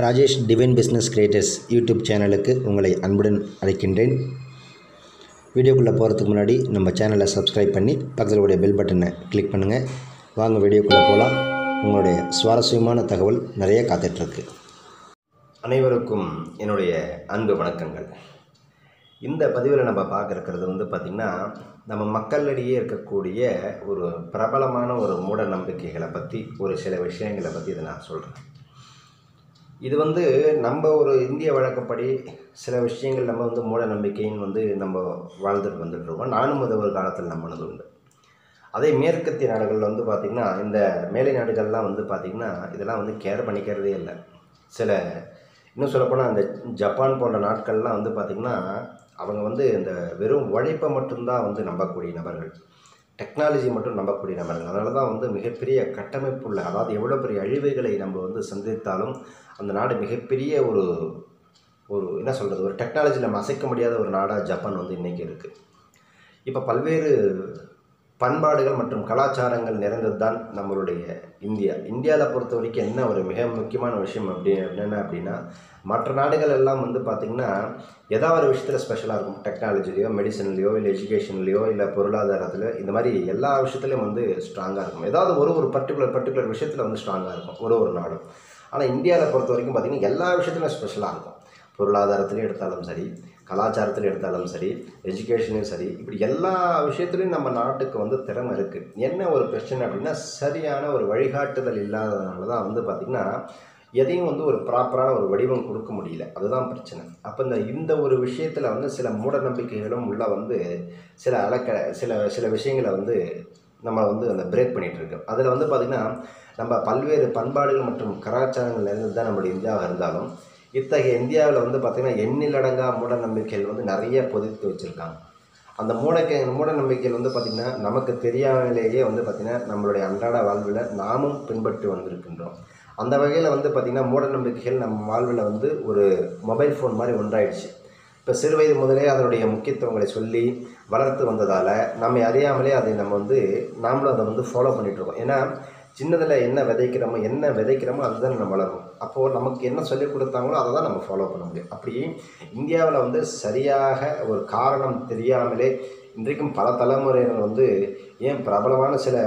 Rajesh divine business creators YouTube சேனலுக்கு உங்களை அன்புடன் அழைக்கின்றேன் வீடியோக்குள்ளே போகிறதுக்கு முன்னாடி நம்ம சேனலை சப்ஸ்கிரைப் பண்ணி பக்கத்தில் உடைய பெல் பட்டனை கிளிக் பண்ணுங்கள் வாங்க வீடியோக்குள்ளே போகலாம் உங்களுடைய சுவாரஸ்யமான தகவல் நிறைய காத்துட்ருக்கு அனைவருக்கும் என்னுடைய அன்பு வணக்கங்கள் இந்த பதிவில் நம்ம பார்க்க இருக்கிறது வந்து பார்த்திங்கன்னா நம்ம மக்களிடையே இருக்கக்கூடிய ஒரு பிரபலமான ஒரு மூட நம்பிக்கைகளை பற்றி ஒரு சில விஷயங்களை பற்றி இதை நான் சொல்கிறேன் இது வந்து நம்ம ஒரு இந்திய வழக்கப்படி சில விஷயங்கள் நம்ம வந்து மூட நம்பிக்கைன்னு வந்து நம்ம வாழ்ந்துட்டு வந்துட்டு இருக்கோம் நானும் அது ஒரு காலத்தில் நம்பினது உண்டு அதே மேற்கத்திய நாடுகளில் வந்து பார்த்திங்கன்னா இந்த மேலை நாடுகள்லாம் வந்து பார்த்திங்கன்னா இதெல்லாம் வந்து கேர் பண்ணிக்கிறதே இல்லை சில இன்னும் சொல்லப்போனால் அந்த ஜப்பான் போன்ற நாட்கள்லாம் வந்து பார்த்திங்கன்னா அவங்க வந்து இந்த வெறும் உழைப்பை மட்டும்தான் வந்து நம்பக்கூடிய நபர்கள் டெக்னாலஜி மட்டும் நம்பக்கூடிய நபர்கள் அதனால தான் வந்து மிகப்பெரிய கட்டமைப்புள்ள அதாவது எவ்வளோ பெரிய அழிவுகளை நம்ம வந்து சந்தித்தாலும் அந்த நாடு மிகப்பெரிய ஒரு ஒரு என்ன சொல்கிறது ஒரு டெக்னாலஜி நம்ம அசைக்க முடியாத ஒரு நாடாக ஜப்பான் வந்து இன்றைக்கி இருக்குது இப்போ பல்வேறு பண்பாடுகள் மற்றும் கலாச்சாரங்கள் நிறைந்தது தான் நம்மளுடைய இந்தியா இந்தியாவில் பொறுத்த வரைக்கும் என்ன ஒரு மிக முக்கியமான விஷயம் அப்படி என்னென்ன அப்படின்னா மற்ற நாடுகள் எல்லாம் வந்து பார்த்திங்கன்னா ஏதாவது ஒரு விஷயத்தில் ஸ்பெஷலாக இருக்கும் டெக்னாலஜிலையோ மெடிசன்லையோ இல்லை எஜுகேஷன்லையோ இல்லை பொருளாதாரத்தில் இந்த மாதிரி எல்லா விஷயத்துலையும் வந்து ஸ்ட்ராங்காக இருக்கும் ஏதாவது ஒரு ஒரு பர்டிகுலர் பர்டிகுலர் விஷயத்தில் வந்து ஸ்ட்ராங்காக இருக்கும் ஒரு ஒரு நாடும் ஆனால் இந்தியாவில் பொறுத்த வரைக்கும் பார்த்திங்கன்னா எல்லா விஷயத்துலையும் ஸ்பெஷலாக இருக்கும் பொருளாதாரத்துலையும் எடுத்தாலும் சரி கலாச்சாரத்தில் எடுத்தாலும் சரி எஜுகேஷன்லையும் சரி இப்படி எல்லா விஷயத்துலையும் நம்ம நாட்டுக்கு வந்து திறமை இருக்குது என்ன ஒரு பிரச்சனை அப்படின்னா சரியான ஒரு வழிகாட்டுதல் இல்லாததுனால தான் வந்து பார்த்திங்கன்னா எதையும் வந்து ஒரு ப்ராப்பரான ஒரு வடிவம் கொடுக்க முடியல அதுதான் பிரச்சனை அப்போ இந்த இந்த ஒரு விஷயத்தில் வந்து சில மூட நம்பிக்கைகளும் உள்ள வந்து சில அலக்க சில சில விஷயங்களை வந்து நம்ம வந்து அந்த பிரேக் பண்ணிகிட்டு இருக்கோம் அதில் வந்து பார்த்திங்கன்னா நம்ம பல்வேறு பண்பாடுகள் மற்றும் கலாச்சாரங்கள் நிறைந்தது தான் நம்மளுடைய இந்தியாவாக இருந்தாலும் இத்தகைய இந்தியாவில் வந்து பார்த்திங்கன்னா எண்ணிலடங்கா மூட நம்பிக்கைகள் வந்து நிறைய பொதித்து வச்சுருக்காங்க அந்த மூடக்கை மூட நம்பிக்கைகள் வந்து பார்த்திங்கன்னா நமக்கு தெரியாமலேயே வந்து பார்த்திங்கன்னா நம்மளுடைய அன்றாட வாழ்வில் நாமும் பின்பற்றி வந்திருக்கின்றோம் அந்த வகையில் வந்து பார்த்திங்கன்னா மூட நம்பிக்கைகள் நம்ம வாழ்வில் வந்து ஒரு மொபைல் ஃபோன் மாதிரி ஒன்றாயிடுச்சு இப்போ சிறு வயது முதலே அதனுடைய முக்கியத்துவங்களை சொல்லி வளர்த்து வந்ததால் நம்ம அறியாமலே அதை நம்ம வந்து நாமளும் அதை வந்து ஃபாலோ பண்ணிகிட்ருக்கோம் ஏன்னா சின்னதில் என்ன விதைக்கிறோமோ என்ன விதைக்கிறோமோ அதுதான் நம்ம வளரும் அப்போது நமக்கு என்ன சொல்லிக் கொடுத்தாங்களோ அதை தான் நம்ம ஃபாலோ பண்ண முடியும் அப்படி இந்தியாவில் வந்து சரியாக ஒரு காரணம் தெரியாமலே இன்றைக்கும் பல தலைமுறையினர் வந்து ஏன் பிரபலமான சில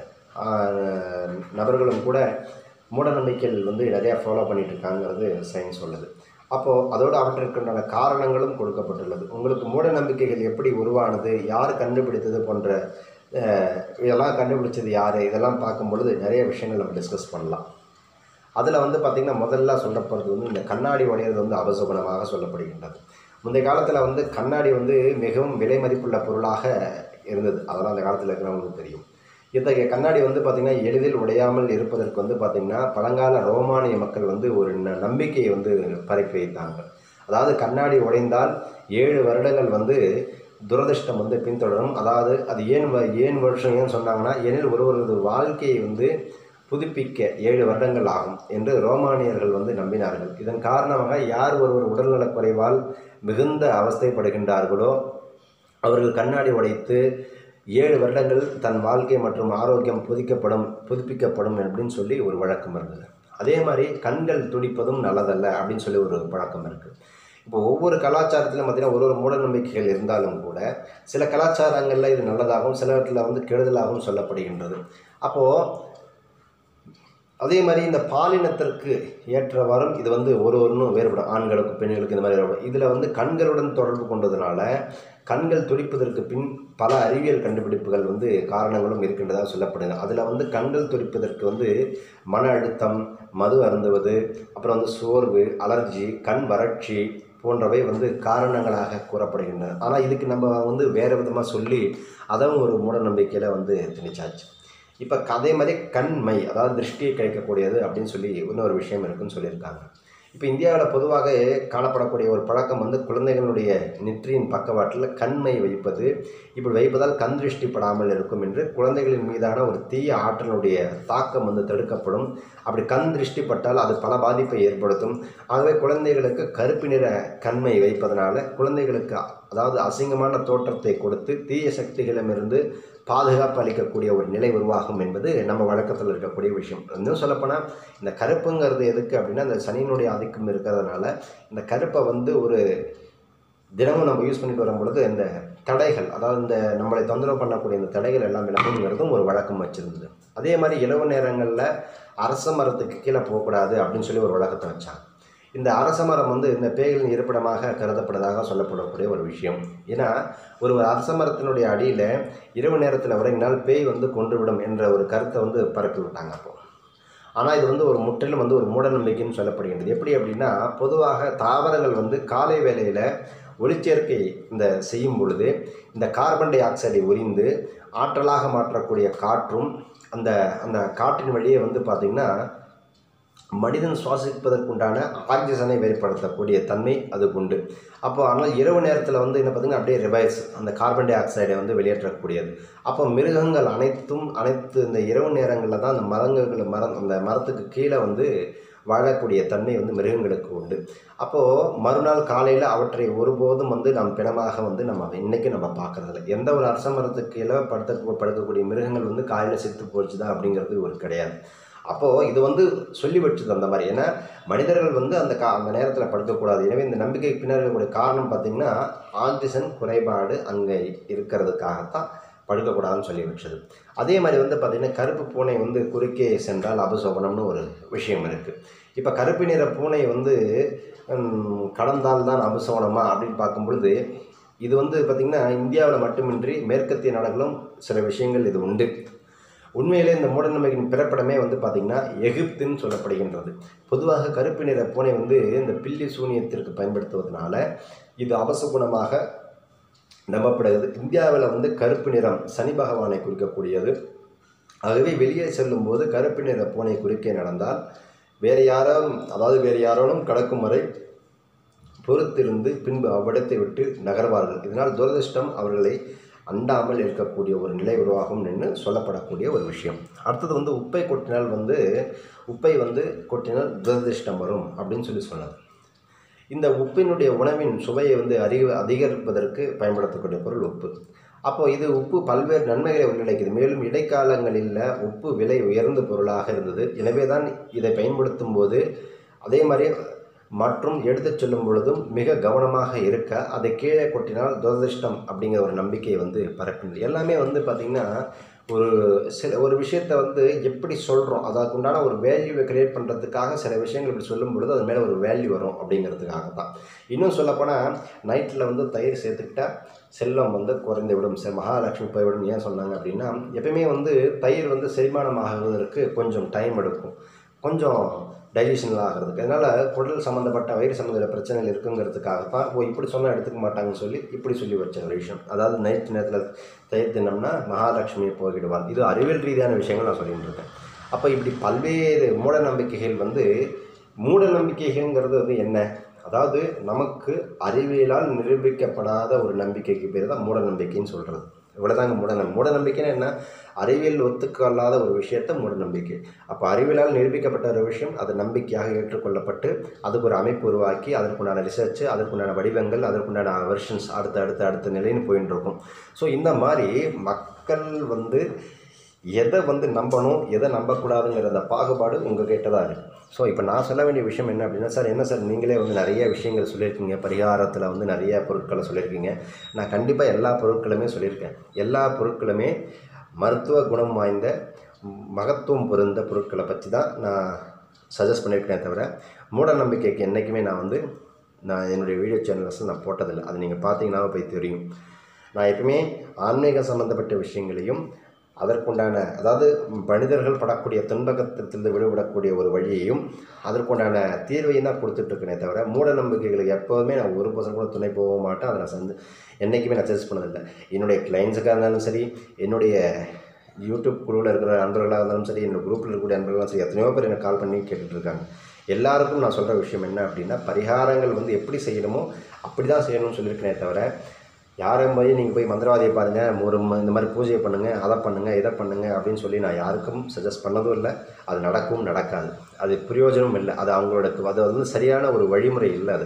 நபர்களும் கூட மூட நம்பிக்கைகள் வந்து நிறையா ஃபாலோ பண்ணிகிட்டு இருக்காங்கிறது சயின்ஸ் சொல்லுது அப்போது அதோடு அவற்றிற்குண்டான காரணங்களும் கொடுக்கப்பட்டுள்ளது உங்களுக்கு மூட நம்பிக்கைகள் எப்படி உருவானது யார் கண்டுபிடித்தது போன்ற இதெல்லாம் கண்டுபிடிச்சது யார் இதெல்லாம் பார்க்கும் பொழுது நிறைய விஷயங்கள் நம்ம டிஸ்கஸ் பண்ணலாம் அதில் வந்து பார்த்திங்கன்னா முதல்ல சொல்லப்படுறது வந்து இந்த கண்ணாடி உடையிறது வந்து அபசுகுணமாக சொல்லப்படுகின்றது முந்தைய காலத்தில் வந்து கண்ணாடி வந்து மிகவும் விலை மதிப்புள்ள பொருளாக இருந்தது அதெல்லாம் அந்த காலத்தில் இருக்கிறவங்களுக்கு தெரியும் இத்தகைய கண்ணாடி வந்து பார்த்திங்கன்னா எளிதில் உடையாமல் இருப்பதற்கு வந்து பார்த்திங்கன்னா பழங்கால ரோமானிய மக்கள் வந்து ஒரு நம்பிக்கையை வந்து பரப்பி வைத்தாங்க அதாவது கண்ணாடி உடைந்தால் ஏழு வருடங்கள் வந்து துரதிருஷ்டம் வந்து பின்தொடரும் அதாவது அது ஏன் ஏன் வருஷம் ஏன் சொன்னாங்கன்னா ஏனில் ஒருவரது வாழ்க்கையை வந்து புதுப்பிக்க ஏழு வருடங்கள் ஆகும் என்று ரோமானியர்கள் வந்து நம்பினார்கள் இதன் காரணமாக யார் ஒருவர் உடல்நலக்குறைவால் மிகுந்த அவஸ்தைப்படுகின்றார்களோ அவர்கள் கண்ணாடி உடைத்து ஏழு வருடங்கள் தன் வாழ்க்கை மற்றும் ஆரோக்கியம் புதுக்கப்படும் புதுப்பிக்கப்படும் அப்படின்னு சொல்லி ஒரு வழக்கம் இருந்தது அதே மாதிரி கண்கள் துடிப்பதும் நல்லதல்ல அப்படின்னு சொல்லி ஒரு பழக்கம் இருக்குது இப்போ ஒவ்வொரு கலாச்சாரத்திலும் பார்த்திங்கன்னா ஒரு ஒரு மூட நம்பிக்கைகள் இருந்தாலும் கூட சில கலாச்சாரங்களில் இது நல்லதாகவும் சிலவற்றில் வந்து கெடுதலாகவும் சொல்லப்படுகின்றது அப்போது அதே மாதிரி இந்த பாலினத்திற்கு ஏற்றவாறும் இது வந்து ஒரு ஒன்றும் வேறுபடும் ஆண்களுக்கு பெண்களுக்கு இந்த மாதிரி வேறுபடும் இதில் வந்து கண்களுடன் தொடர்பு கொண்டதுனால கண்கள் துடிப்பதற்கு பின் பல அறிவியல் கண்டுபிடிப்புகள் வந்து காரணங்களும் இருக்கின்றதாக சொல்லப்படுது அதில் வந்து கண்கள் துடிப்பதற்கு வந்து மன அழுத்தம் மது அருந்துவது அப்புறம் வந்து சோர்வு அலர்ஜி கண் வறட்சி போன்றவை வந்து காரணங்களாக கூறப்படுகின்றன ஆனால் இதுக்கு நம்ம வந்து வேறு விதமாக சொல்லி அதுவும் ஒரு மூட நம்பிக்கையில் வந்து திணிச்சாச்சு இப்போ அதே மாதிரி கண்மை அதாவது திருஷ்டியை கழிக்கக்கூடியது அப்படின்னு சொல்லி இன்னொரு விஷயம் இருக்குன்னு சொல்லியிருக்காங்க இப்போ இந்தியாவில் பொதுவாக காணப்படக்கூடிய ஒரு பழக்கம் வந்து குழந்தைகளுடைய நெற்றியின் பக்கவாட்டில் கண்மை வைப்பது இப்படி வைப்பதால் கண் திருஷ்டி படாமல் இருக்கும் என்று குழந்தைகளின் மீதான ஒரு தீய ஆற்றலுடைய தாக்கம் வந்து தடுக்கப்படும் அப்படி கண் திருஷ்டி பட்டால் அது பல பாதிப்பை ஏற்படுத்தும் ஆகவே குழந்தைகளுக்கு கருப்பு நிற கண்மை வைப்பதனால குழந்தைகளுக்கு அதாவது அசிங்கமான தோற்றத்தை கொடுத்து தீய சக்திகளிடமிருந்து பாதுகாப்பு அளிக்கக்கூடிய ஒரு நிலை உருவாகும் என்பது நம்ம வழக்கத்தில் இருக்கக்கூடிய விஷயம் இன்னும் சொல்லப்போனால் இந்த கருப்புங்கிறது எதுக்கு அப்படின்னா இந்த சனியினுடைய ஆதிக்கம் இருக்கிறதுனால இந்த கருப்பை வந்து ஒரு தினமும் நம்ம யூஸ் பண்ணிட்டு வரும் பொழுது இந்த தடைகள் அதாவது இந்த நம்மளை தொந்தரவு பண்ணக்கூடிய இந்த தடைகள் எல்லாம் விலகுங்கிறதும் ஒரு வழக்கம் வச்சுருந்தது அதே மாதிரி இரவு நேரங்களில் அரச மரத்துக்கு கீழே போகக்கூடாது அப்படின்னு சொல்லி ஒரு வழக்கத்தை வச்சாங்க இந்த அரச மரம் வந்து இந்த பேய்களின் இருப்பிடமாக கருதப்படுவதாக சொல்லப்படக்கூடிய ஒரு விஷயம் ஏன்னா ஒரு அரச மரத்தினுடைய அடியில் இரவு நேரத்தில் உறங்கினால் பேய் வந்து கொன்றுவிடும் என்ற ஒரு கருத்தை வந்து பரப்பி விட்டாங்க அப்போ ஆனால் இது வந்து ஒரு முற்றிலும் வந்து ஒரு மூடநம்பிக்கைன்னு சொல்லப்படுகின்றது எப்படி அப்படின்னா பொதுவாக தாவரங்கள் வந்து காலை வேளையில் ஒளிச்சேர்க்கை இந்த செய்யும் பொழுது இந்த கார்பன் டை ஆக்சைடை உரிந்து ஆற்றலாக மாற்றக்கூடிய காற்றும் அந்த அந்த காற்றின் வழியே வந்து பார்த்திங்கன்னா மனிதன் சுவாசிப்பதற்குண்டான ஆக்சிஜனை வெளிப்படுத்தக்கூடிய தன்மை அதுக்கு உண்டு அப்போ ஆனால் இரவு நேரத்தில் வந்து என்ன பார்த்திங்கன்னா அப்படியே ரிவைஸ் அந்த கார்பன் டை ஆக்சைடை வந்து வெளியேற்றக்கூடியது அப்போ மிருகங்கள் அனைத்தும் அனைத்து இந்த இரவு நேரங்களில் தான் அந்த மரங்கள் மரம் அந்த மரத்துக்கு கீழே வந்து வாழக்கூடிய தன்மை வந்து மிருகங்களுக்கு உண்டு அப்போது மறுநாள் காலையில் அவற்றை ஒருபோதும் வந்து நாம் பிணமாக வந்து நம்ம இன்றைக்கி நம்ம பார்க்குறதில்ல எந்த ஒரு அரச மரத்துக்கு கீழே படுத்த படுக்கக்கூடிய மிருகங்கள் வந்து காலையில் செத்து போச்சு தான் அப்படிங்கிறது ஒரு கிடையாது அப்போது இது வந்து சொல்லி வச்சது அந்த மாதிரி ஏன்னா மனிதர்கள் வந்து அந்த கா அந்த நேரத்தில் படுக்கக்கூடாது எனவே இந்த நம்பிக்கைக்கு பின்னாடி இருக்கக்கூடிய காரணம் பார்த்திங்கன்னா ஆக்சிஜன் குறைபாடு அங்கே இருக்கிறதுக்காகத்தான் படுக்கக்கூடாதுன்னு சொல்லி வச்சது அதே மாதிரி வந்து பார்த்திங்கன்னா கருப்பு பூனை வந்து குறுக்கே சென்றால் அபசோகனம்னு ஒரு விஷயம் இருக்குது இப்போ கருப்பு நிற பூனை வந்து கடந்தால் தான் அபசோகனமா அப்படின்னு பார்க்கும் பொழுது இது வந்து பார்த்திங்கன்னா இந்தியாவில் மட்டுமின்றி மேற்கத்திய நாடுகளும் சில விஷயங்கள் இது உண்டு உண்மையிலே இந்த மூடநம்பிக்கையின் பிறப்பிடமே வந்து பார்த்திங்கன்னா எகிப்துன்னு சொல்லப்படுகின்றது பொதுவாக கருப்பு நிற பூனை வந்து இந்த பில்லி சூனியத்திற்கு பயன்படுத்துவதனால இது அபசகுணமாக நம்பப்படுகிறது இந்தியாவில் வந்து கருப்பு நிறம் சனி பகவானை குறிக்கக்கூடியது ஆகவே வெளியே செல்லும்போது கருப்பு நிற பூனை குறுக்கே நடந்தால் வேறு யாரும் அதாவது வேறு யாரோனும் கடக்கும் வரை பொறுத்திருந்து பின்பு அவ்விடத்தை விட்டு நகர்வார்கள் இதனால் துரதிர்ஷ்டம் அவர்களை அண்டாமல் இருக்கக்கூடிய ஒரு நிலை உருவாகும் என்று சொல்லப்படக்கூடிய ஒரு விஷயம் அடுத்தது வந்து உப்பை கொட்டினால் வந்து உப்பை வந்து கொட்டினால் துரதிர்ஷ்டம் வரும் அப்படின்னு சொல்லி சொன்னது இந்த உப்பினுடைய உணவின் சுவையை வந்து அறிவு அதிகரிப்பதற்கு பயன்படுத்தக்கூடிய பொருள் உப்பு அப்போது இது உப்பு பல்வேறு நன்மைகளை உள்ளடக்கியது மேலும் இடைக்காலங்களில் உப்பு விலை உயர்ந்த பொருளாக இருந்தது எனவே தான் இதை பயன்படுத்தும் போது அதே மாதிரி மற்றும் எடுத்துச் செல்லும் பொழுதும் மிக கவனமாக இருக்க அதை கீழே கொட்டினால் துரதிர்ஷ்டம் அப்படிங்கிற ஒரு நம்பிக்கையை வந்து பரப்பினது எல்லாமே வந்து பார்த்திங்கன்னா ஒரு சில ஒரு விஷயத்தை வந்து எப்படி சொல்கிறோம் அதற்கு உண்டான ஒரு வேல்யூவை கிரியேட் பண்ணுறதுக்காக சில விஷயங்கள் இப்படி சொல்லும் பொழுது அது மேலே ஒரு வேல்யூ வரும் அப்படிங்கிறதுக்காக தான் இன்னும் சொல்லப்போனால் நைட்டில் வந்து தயிர் சேர்த்துக்கிட்டா செல்வம் வந்து குறைந்து விடும் சரி மகாலட்சுமி போய்விடும் ஏன் சொன்னாங்க அப்படின்னா எப்பயுமே வந்து தயிர் வந்து செரிமானம் ஆகுவதற்கு கொஞ்சம் டைம் எடுக்கும் கொஞ்சம் டைஜஷனில் ஆகிறதுக்கு அதனால் குடல் சம்மந்தப்பட்ட வயிறு சம்மந்தப்பட்ட பிரச்சனைகள் இருக்குங்கிறதுக்காக தான் ஓ இப்படி சொன்னால் எடுத்துக்க மாட்டாங்கன்னு சொல்லி இப்படி சொல்லி வச்ச ஒரு விஷயம் அதாவது நைட் நேரத்தில் தயிர் தின்னம்னா மகாலட்சுமியை போய்விடுவார் இது அறிவியல் ரீதியான விஷயங்கள் நான் சொல்லிட்டு இருக்கேன் அப்போ இப்படி பல்வேறு மூட நம்பிக்கைகள் வந்து மூட நம்பிக்கைகள்ங்கிறது வந்து என்ன அதாவது நமக்கு அறிவியலால் நிரூபிக்கப்படாத ஒரு நம்பிக்கைக்கு பேர் தான் மூட நம்பிக்கைன்னு சொல்கிறது இவ்வளோதாங்க மூட நம்பிக்கை மூட நம்பிக்கைன்னா என்ன அறிவியல் ஒத்துக்கொள்ளாத ஒரு விஷயத்த மூட நம்பிக்கை அப்போ அறிவியலால் நிரூபிக்கப்பட்ட ஒரு விஷயம் அது நம்பிக்கையாக ஏற்றுக்கொள்ளப்பட்டு அதுக்கு ஒரு அமைப்பு உருவாக்கி அதற்குண்டான ரிசர்ச் அதற்குண்டான வடிவங்கள் அதற்குண்டான வெர்ஷன்ஸ் அடுத்த அடுத்த அடுத்த நிலைன்னு போயின்னு இருக்கும் ஸோ இந்த மாதிரி மக்கள் வந்து எதை வந்து நம்பணும் எதை நம்பக்கூடாதுங்கிற அந்த பாகுபாடு உங்கள் கிட்ட தான் இருக்குது ஸோ இப்போ நான் சொல்ல வேண்டிய விஷயம் என்ன அப்படின்னா சார் என்ன சார் நீங்களே வந்து நிறைய விஷயங்கள் சொல்லியிருக்கீங்க பரிகாரத்தில் வந்து நிறைய பொருட்களை சொல்லியிருக்கீங்க நான் கண்டிப்பாக எல்லா பொருட்களுமே சொல்லியிருக்கேன் எல்லா பொருட்களுமே மருத்துவ குணம் வாய்ந்த மகத்துவம் பொருந்த பொருட்களை பற்றி தான் நான் சஜஸ்ட் பண்ணியிருக்கேன் தவிர மூட நம்பிக்கைக்கு என்றைக்குமே நான் வந்து நான் என்னுடைய வீடியோ சேனல்ஸில் நான் போட்டதில்லை அது நீங்கள் பார்த்தீங்கன்னா போய் தெரியும் நான் எப்பவுமே ஆன்மீக சம்மந்தப்பட்ட விஷயங்களையும் அதற்குண்டான அதாவது மனிதர்கள் படக்கூடிய துன்பகத்திலிருந்து விடுபடக்கூடிய ஒரு வழியையும் அதற்குண்டான தீர்வையும் தான் கொடுத்துட்ருக்கேனே தவிர மூட நம்பிக்கைகளுக்கு எப்போதுமே நான் ஒரு பர்சன்ட் கூட துணை போக மாட்டேன் அதை நான் சந்து என்றைக்குமே நான் சஜஸ்ட் பண்ணதில்லை என்னுடைய கிளைண்ட்ஸுக்காக இருந்தாலும் சரி என்னுடைய யூடியூப் குழுவில் இருக்கிற நண்பர்களாக இருந்தாலும் சரி என்னோட குரூப்பில் இருக்கக்கூடிய நண்பர்களும் சரி எத்தனையோ பேர் எனக்கு கால் பண்ணி கேட்டுட்டு இருக்காங்க எல்லாருக்கும் நான் சொல்கிற விஷயம் என்ன அப்படின்னா பரிகாரங்கள் வந்து எப்படி செய்யணுமோ அப்படி தான் செய்யணும்னு சொல்லியிருக்கேனே தவிர யாரும் போய் நீங்கள் போய் மந்திரவாதியை பாருங்கள் ஒரு ம- இந்த மாதிரி பூஜையை பண்ணுங்கள் அதை பண்ணுங்கள் இதை பண்ணுங்கள் அப்படின்னு சொல்லி நான் யாருக்கும் சஜஸ்ட் பண்ணதும் இல்லை அது நடக்கவும் நடக்காது அது பிரயோஜனமும் இல்லை அது அவங்களோட அது வந்து சரியான ஒரு வழிமுறை இல்லை அது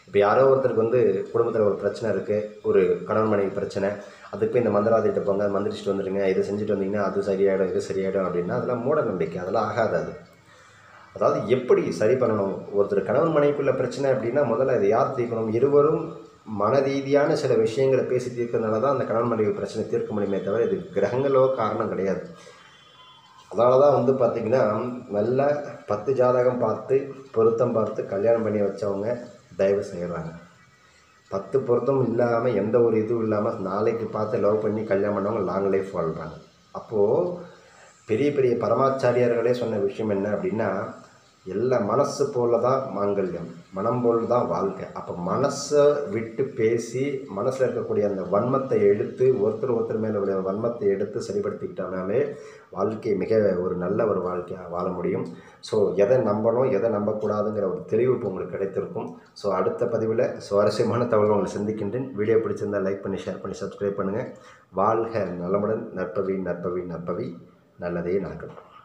இப்போ யாரோ ஒருத்தருக்கு வந்து குடும்பத்தில் ஒரு பிரச்சனை இருக்குது ஒரு கணவன் மனைவி பிரச்சனை அதுக்கு போய் இந்த மந்திரவாதிகிட்ட போங்க மந்திரிச்சிட்டு வந்துடுங்க இதை செஞ்சுட்டு வந்தீங்கன்னா அது சரியாயிடும் இது சரியாயிடும் அப்படின்னா அதெல்லாம் மூட நம்பிக்கை அதெல்லாம் ஆகாது அது அதாவது எப்படி சரி பண்ணணும் ஒருத்தர் கணவன் மனைவிக்குள்ள பிரச்சனை அப்படின்னா முதல்ல இதை யார் தீர்க்கணும் இருவரும் மன ரீதியான சில விஷயங்களை பேசி தீர்க்கறதுனால தான் அந்த கணவன் மனைவி பிரச்சனை தீர்க்க முடியுமே தவிர இது கிரகங்களோ காரணம் கிடையாது அதனால தான் வந்து பார்த்திங்கன்னா நல்ல பத்து ஜாதகம் பார்த்து பொருத்தம் பார்த்து கல்யாணம் பண்ணி வச்சவங்க தயவு செய்கிறாங்க பத்து பொருத்தம் இல்லாமல் எந்த ஒரு இதுவும் இல்லாமல் நாளைக்கு பார்த்து லவ் பண்ணி கல்யாணம் பண்ணவங்க லாங் லைஃப் வாழ்கிறாங்க அப்போது பெரிய பெரிய பரமாச்சாரியார்களே சொன்ன விஷயம் என்ன அப்படின்னா எல்லா மனசு போல தான் மாங்கல்யம் மனம் போல் தான் வாழ்க்கை அப்போ மனசை விட்டு பேசி மனசில் இருக்கக்கூடிய அந்த வன்மத்தை எடுத்து ஒருத்தர் ஒருத்தர் மேலே உள்ள வன்மத்தை எடுத்து சரிப்படுத்திக்கிட்டோம்னாலே வாழ்க்கை மிக ஒரு நல்ல ஒரு வாழ்க்கையாக வாழ முடியும் ஸோ எதை நம்பணும் எதை நம்பக்கூடாதுங்கிற ஒரு தெளிவு இப்போ உங்களுக்கு கிடைத்திருக்கும் ஸோ அடுத்த பதிவில் சுவாரஸ்யமான தகவல் உங்களை சந்திக்கின்றேன் வீடியோ பிடிச்சிருந்தால் லைக் பண்ணி ஷேர் பண்ணி சப்ஸ்கிரைப் பண்ணுங்கள் வாழ்க நலமுடன் நற்பவி நற்பவி நற்பவி நல்லதே நடக்கட்டும்